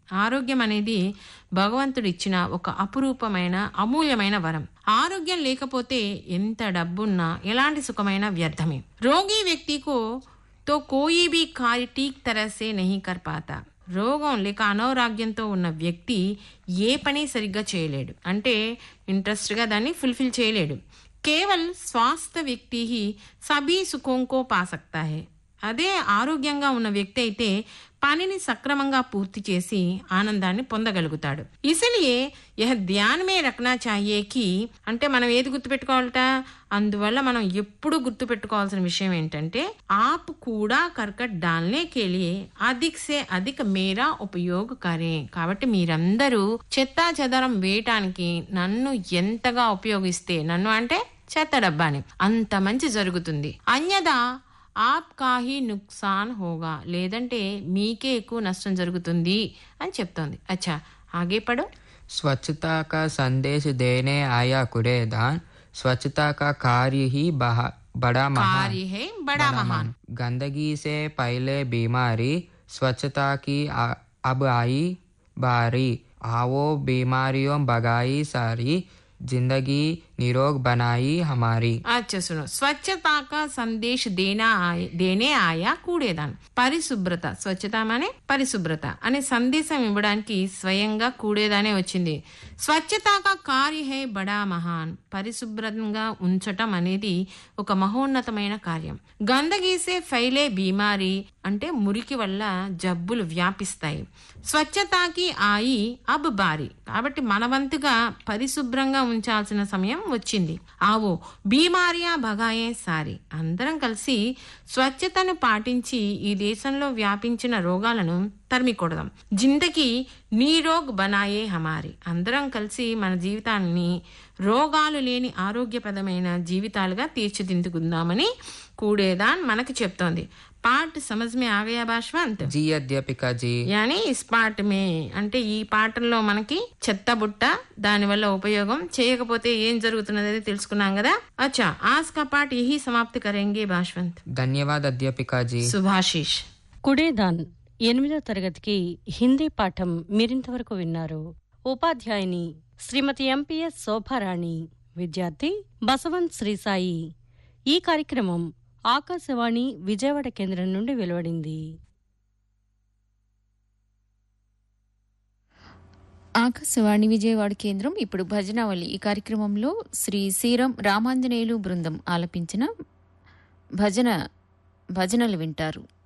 ఆరోగ్యం అనేది భగవంతుడు ఇచ్చిన ఒక అపురూపమైన అమూల్యమైన వరం ఆరోగ్యం లేకపోతే ఎంత డబ్బున్నా ఎలాంటి సుఖమైన వ్యర్థమే రోగి వ్యక్తికు తో కోయి బి కార్య ఠీక్ तरह से नहीं कर पाता రోగం లేక అనారోగ్యంతో ఉన్న వ్యక్తి ఏ పని సరిగ్గా చేయలేడు అంటే ఇంట్రెస్ట్గా దాన్ని ఫుల్ఫిల్ చేయలేడు కేవల్ స్వాస్థ వ్యక్తి హీ సభీ సుఖంకో పా సక్తా హే అదే ఆరోగ్యంగా ఉన్న వ్యక్తి అయితే పనిని సక్రమంగా పూర్తి చేసి ఆనందాన్ని పొందగలుగుతాడు ఇసలియే యహ ధ్యాన్ మే రఖనా చాహియే కి అంటే మనం ఏది గుర్తుపెట్టుకోవాలట అందువల్ల మనం ఎప్పుడు గుర్తుపెట్టుకోవాల్సిన విషయం ఏంటంటే ఆప్ కూడా కర్కట్ డాల్నే కేలియే అధిక్ సే అధిక్ మేరా ఉపయోగ కరే కాబట్టి మీరందరూ చెత్తా చెదరం వేయటానికి నన్ను ఎంతగా ఉపయోగిస్తే నన్ను అంటే చెత్త డబ్బాని అంత మంచి జరుగుతుంది అన్యదా ఆప్ కాహి నుక్సాన్ హోగా లేదంటే మీకే ఎక్కువ నష్టం జరుగుతుంది అని చెప్తోంది అచ్చా ఆగే పడు स्वच्छता का संदेश देने आया कूड़ेदान स्वच्छता का कार्य ही बहा- बड़ा महान కార్య హే బడా మహాన్ गंदगी से पहले बीमारी स्वच्छता की आ- अब आई बारी आओ बीमारियों भगाई सारी जिंदगी निरोग बनाई हमारी अच्छा सुनो స్వచ్ఛతా కా సందేశ్ దేనా ఆయ- దేనే ఆయా కూడేదాన్ పరిశుభ్రత స్వచ్ఛత అనే పరిశుభ్రత అనే సందేశం ఇవ్వడానికి స్వయంగా కూడేదానే వచ్చింది స్వచ్ఛతా కా కార్య హే బడా మహాన్ పరిశుభ్రంగా ఉంచటం అనేది ఒక మహోన్నతమైన కార్యం గందగీసే ఫైలే బీమారి అంటే మురికి వల్ల జబ్బులు వ్యాపిస్తాయి స్వచ్ఛతాకి ఆయి అబ్ బారి కాబట్టి మన వంతుగా పరిశుభ్రంగా ఉంచాల్సిన సమయం వచ్చింది ఆవో బీమారియా భగాయే సారి అందరం కలిసి స్వచ్ఛతను పాటించి ఈ దేశంలో వ్యాపించిన రోగాలను తరిమికొడదాం జిందకి నీరోగ్ బనాయే హమారి అందరం కలిసి మన జీవితాన్ని రోగాలు లేని ఆరోగ్యప్రదమైన జీవితాలుగా తీర్చిదిద్దుకుందామని కూడేదాన్ మనకి చెప్తోంది పాట సమజ్ మే ఆగయా భాష్వంత్ जी अध्यापिका जी యాని ఇస్ పాట మే అంటే ఈ పాటల్లో మనకి చెత్త బుట్ట దానివల్ల ఉపయోగం చేయకపోతే ఏం జరుగుతున్నది తెలుసుకున్నాం కదా అచ్చా ఆజ్ కా పాట యహీ సమాప్తి కరేంగే భాష్వంత్ धन्यवाद अध्यापिका जी సుభాషిష్ కుడేదాన్ ఎనిమిదో తరగతికి హిందీ పాఠం మీరింతవరకు విన్నారు ఉపాధ్యాయుని శ్రీమతి ఎంపీఎస్ శోభారాణి విద్యార్థి బసవంత్ శ్రీసాయి ఈ కార్యక్రమం ఆకాశవాణి విజయవాడ కేంద్రం నుండి వెలువడింది ఆకాశవాణి విజయవాడ కేంద్రం ఇప్పుడు భజనావళి ఈ కార్యక్రమంలో శ్రీ శ్రీరం రామాంజనేయులు బృందం ఆలపించిన భజన భజనలు వింటారు